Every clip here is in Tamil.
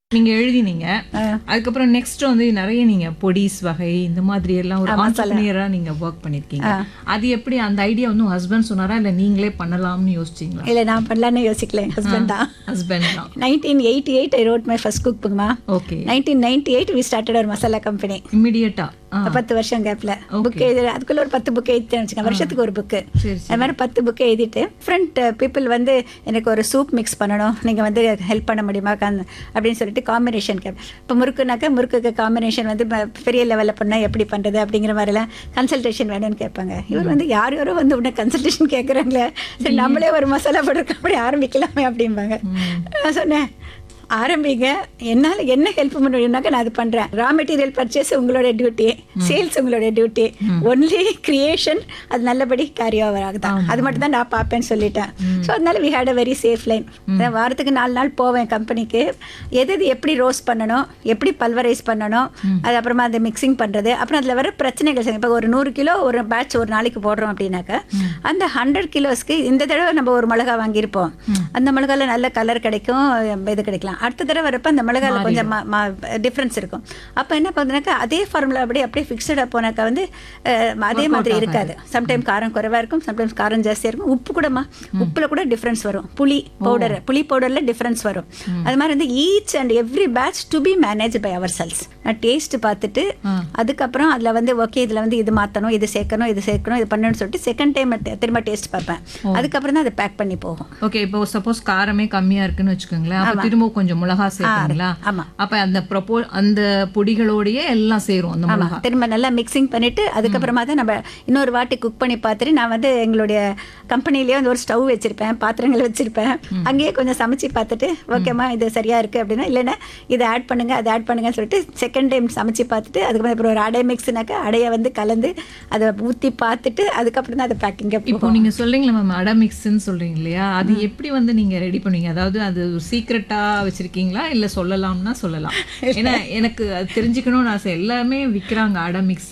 நீங்க எழுதினீங்க அதுக்கப்புறம் நெக்ஸ்ட் வந்து நிறைய நீங்க பொடிஸ் வகை இந்த மாதிரி எல்லாம் ஒரு ஆண்டர்பிரியரா நீங்க ஒர்க் பண்ணிருக்கீங்க அது எப்படி அந்த ஐடியா வந்து ஹஸ்பண்ட் சொன்னாரா இல்ல நீங்களே பண்ணலாம்னு யோசிச்சீங்களா இல்லை நான் பண்ணலான்னு யோசிக்கல என் ஹஸ்பண்ட் தான் ஹஸ்பண்ட் தான் nineteen eighty eight I wrote my first cook புக்மா okay nineteen ninety eight we started ஒரு மசாலா கம்பெனி இம்மிடியட்டா பத்து வருஷம் கேப்ல புக் எழுதி அதுக்குள்ள ஒரு பத்து புக் எழுதிட்டேன் வச்சுக்கோங்க வருஷத்துக்கு ஒரு புக்கு சரி அது மாதிரி பத்து புக்கு எழுதிட்டு டிஃப்ரெண்ட் பீப்புள் வந்து எனக்கு ஒரு சூப் மிக்ஸ் பண்ணணும் நீங்கள் வந்து ஹெல்ப் பண்ண முடியுமா கன் அப்படின்னு சொல்லிட்டு காம்பினேஷன் கேப் இப்போ முறுக்குனாக்கா முறுக்குக்கு காம்பினேஷன் வந்து ப- பெரிய லெவலில் பண்ணால் எப்படி பண்ணுறது அப்படிங்கிற மாதிரிலாம் கன்சல்டேஷன் வேணும்னு கேட்பாங்க இவர் வந்து யார் யாரோ வந்து உடனே கன்சல்டேஷன் கேட்குறாங்களே சரி நம்மளே ஒரு மசாலா போட்டு அப்படி ஆரம்பிக்கலாமே அப்படிம்பாங்க நான் சொன்னேன் ஆரம்பிங்க என்னால் என்ன ஹெல்ப் முடியும்னாக்க நான் அது பண்ணுறேன் ரா மெட்டீரியல் பர்ச்சேஸ் உங்களோட டியூட்டி சேல்ஸ் உங்களோட டியூட்டி ஒன்லி கிரியேஷன் அது நல்லபடி கேரி ஓவர் ஆகுதான் அது மட்டும் தான் நான் பார்ப்பேன்னு சொல்லிட்டேன் ஸோ அதனால we had a very safe line வாரத்துக்கு நாலு நாள் போவேன் கம்பெனிக்கு எது எது எப்படி ரோஸ்ட் பண்ணணும் எப்படி பல்வரைஸ் பண்ணணும் அது அப்புறமா அந்த மிக்சிங் பண்ணுறது அப்புறம் அதில் வர பிரச்சனைகள் இப்போ ஒரு நூறு கிலோ ஒரு பேட்ச் ஒரு நாளைக்கு போடுறோம் அப்படின்னாக்க அந்த ஹண்ட்ரட் கிலோஸ்க்கு இந்த தடவை நம்ம ஒரு மிளகா வாங்கியிருப்போம் அந்த மிளகால நல்ல கலர் கிடைக்கும் இது கிடைக்கலாம் அடுத்த தடவை வரப்ப அந்த மிளகால கொஞ்சம் டிஃப்ரென்ஸ் இருக்கும் அப்போ என்ன பண்ணுனாக்கா அதே ஃபார்முலா அப்படியே அப்படியே ஃபிக்ஸடாக போனாக்கா வந்து அஹ், அதே மாதிரி இருக்காது சம்டைம் காரம் குறைவாக இருக்கும் சம்டைம்ஸ் காரம் ஜாஸ்தியாக இருக்கும் உப்பு கூடமா உப்பில் கூட டிஃப்ரென்ஸ் வரும் புளி பவுடர் புளி பவுடரில் டிஃப்ரென்ஸ் வரும் அது மாதிரி வந்து each and every batch to be manage by ourselves நான் டேஸ்ட் பார்த்துட்டு அதுக்கப்புறம் அதில் வந்து ஓகே இதில் வந்து இது மாற்றணும் இது சேர்க்கணும் இது சேர்க்கணும் இது பண்ணணும்னு சொல்லிட்டு செகண்ட் டைம் திரும்ப டேஸ்ட் பார்ப்பேன் அதுக்கப்புறம் தான் அதை பேக் பண்ணி போகும் ஓகே இப்போ சப்போஸ் காரமே கம்மியா இருக்குன்னு வச்சுக்கோங்களேன் அப்ப திரும்ப கொஞ்சம் மிளகா சேர்ப்பீங்களா ஆமா. அப்ப அந்த ப்ரொபோ அந்த பொடிகளோடயே எல்லாம் சேரும் அந்த மிளகா ஆமாம் திரும்ப நல்லா மிக்சிங் பண்ணிட்டு அதுக்கப்புறமா தான் நம்ம இன்னொரு வாட்டி குக் பண்ணி பார்த்துட்டு நான் வந்து எங்களுடைய கம்பெனிலேயே வந்து ஒரு ஸ்டவ் வச்சிருப்பேன் பாத்திரங்கள் வச்சிருப்பேன் அங்கேயே கொஞ்சம் சமைச்சு பார்த்துட்டு ஓகேம்மா இது சரியா இருக்கு அப்படின்னா இல்லைன்னா இதை ஆட் பண்ணுங்க அதை ஆட் பண்ணுங்கன்னு சொல்லிட்டு செகண்ட் டைம் சமைச்சு பார்த்துட்டு அதுக்கப்புறம் அப்புறம் ஒரு அடை மிக்ஸ்னாக்கா அடையை வந்து கலந்து அதை ஊற்றி பார்த்துட்டு அதுக்கப்புறம் தான் அதை பேக்கிங்க இப்போ நீங்க சொல்றீங்களா மேம் அடை மிக்ஸ்ன்னு சொல்றீங்க இல்லையா அது எப்படி வந்து நீங்க ரெடி பண்ணுவீங்க அதாவது அது சீக்ரெட்டா வச்சிருக்கீங்களா இல்ல சொல்லலாம்னா சொல்லலாம் ஏன்னா எனக்கு அது தெரிஞ்சுக்கணும்னு ஆசை எல்லாமே விக்கிறாங்க அடை மிக்ஸ்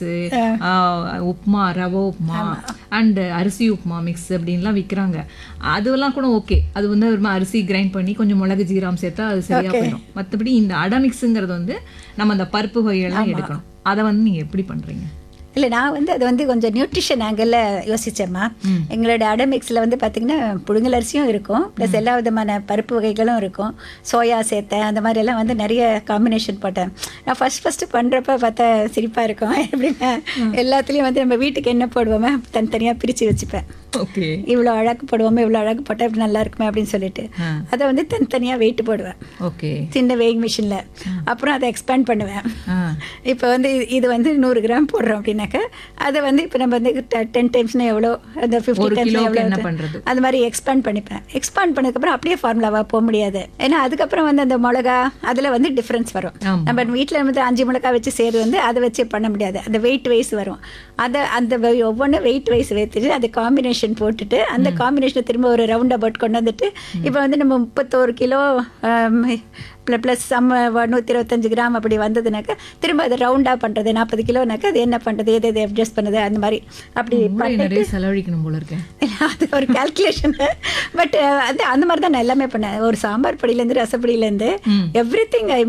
உப்புமா ரவை உப்புமா அண்ட் அரிசி உப்புமா மிக்ஸ் அப்படின்லாம் விக்கிறாங்க அதெல்லாம் கூட ஓகே அது வந்து ஒரு மாதிரி அரிசி கிரைண்ட் பண்ணி கொஞ்சம் மிளகு ஜீரம் சேர்த்தா அது சரியா போயிடும் மத்தபடி இந்த அடை மிக்ஸுங்கிறது வந்து நம்ம அந்த பருப்பு வகையெல்லாம் எடுக்கணும் அதை வந்து நீங்க எப்படி பண்றீங்க இல்லை நான் வந்து அது வந்து கொஞ்சம் நியூட்ரிஷன் ஆங்கிளில் யோசிச்சேம்மா எங்களோட அடமிக்ஸில் வந்து பார்த்திங்கன்னா புழுங்கல் அரிசியும் இருக்கும் ப்ளஸ் எல்லா விதமான பருப்பு வகைகளும் இருக்கும் சோயா சேர்த்தேன் அந்த மாதிரி எல்லாம் வந்து நிறைய காம்பினேஷன் போட்டேன் நான் ஃபஸ்ட் ஃபஸ்ட்டு பண்ணுறப்ப பார்த்தா சிரிப்பாக இருக்கும் எப்படின்னா எல்லாத்துலேயும் வந்து நம்ம வீட்டுக்கு என்ன போடுவோமே தனித்தனியாக பிரித்து வச்சுப்பேன் ஓகே இவ்வளோ அழகு போடுவோமே இவ்வளோ அழகு போட்டால் இப்படி நல்லா இருக்குமே அப்படின்னு சொல்லிட்டு அதை வந்து தனித்தனியாக வெயிட் போடுவேன் ஓகே சின்ன வெயிங் மிஷினில் அப்புறம் அதை எக்ஸ்பேண்ட் பண்ணுவேன் ஆ இப்போ வந்து இது- இது வந்து நூறு கிராம் போடுறோம் அப்படின்னாக்கா அதை வந்து இப்போ நம்ம வந்து டென் டைம்ஸ்னா எவ்வளோ அந்த ஃபிஃப்டி ஒரு டைம்ஸ் கிலோவுக்கு எவ்வளோ என்ன அது- பண்றது அது மாதிரி எக்ஸ்பேண்ட் பண்ணிப்பேன் எக்ஸ்பேண்ட் பண்ணதுக்கப்புறம் அப்படியே ஃபார்முலாவாக போக முடியாது ஏன்னா அதுக்கப்புறம் வந்து அந்த மிளகா அதில் வந்து டிஃப்ரென்ஸ் வரும் ஆமா. நம்ம வீட்டில் வந்து அஞ்சு மிளகா வச்சு செய்கிறது வந்து அதை வச்சு பண்ண முடியாது அந்த வெயிட் வைஸ் வரும் அதை அந்த ஒவ்வொன்றும் வெயிட் வைஸ் வைத்துட்டு அது காம்பினேஷன் போட்டுட்டு அந்த காம்பினேஷனை திரும்ப ஒரு ரவுண்ட் அபவுட் கொண்டு வந்துட்டு இப்போ வந்து நம்ம முப்பத்தோரு கிலோ ப்ளஸ் சம் நூற்றி இருபத்தஞ்சு கிராம் அப்படி வந்ததுனாக்கா திரும்ப அதை ரவுண்டாக பண்ணுறது நாற்பது கிலோனாக்கா அது என்ன பண்ணுறது எது எது அட்ஜஸ்ட் பண்ணுது அந்த மாதிரி அப்படி மூளை நிறைய செலவழிக்கணும் போல இருக்கேன் அது ஒரு கால்குலேஷன் பட் அது அந்த மாதிரி தான் நான் எல்லாமே பண்ணேன் ஒரு சாம்பார் பொடியிலேருந்து ரசப்பொடியிலேருந்து எவ்ரி திங் ஐ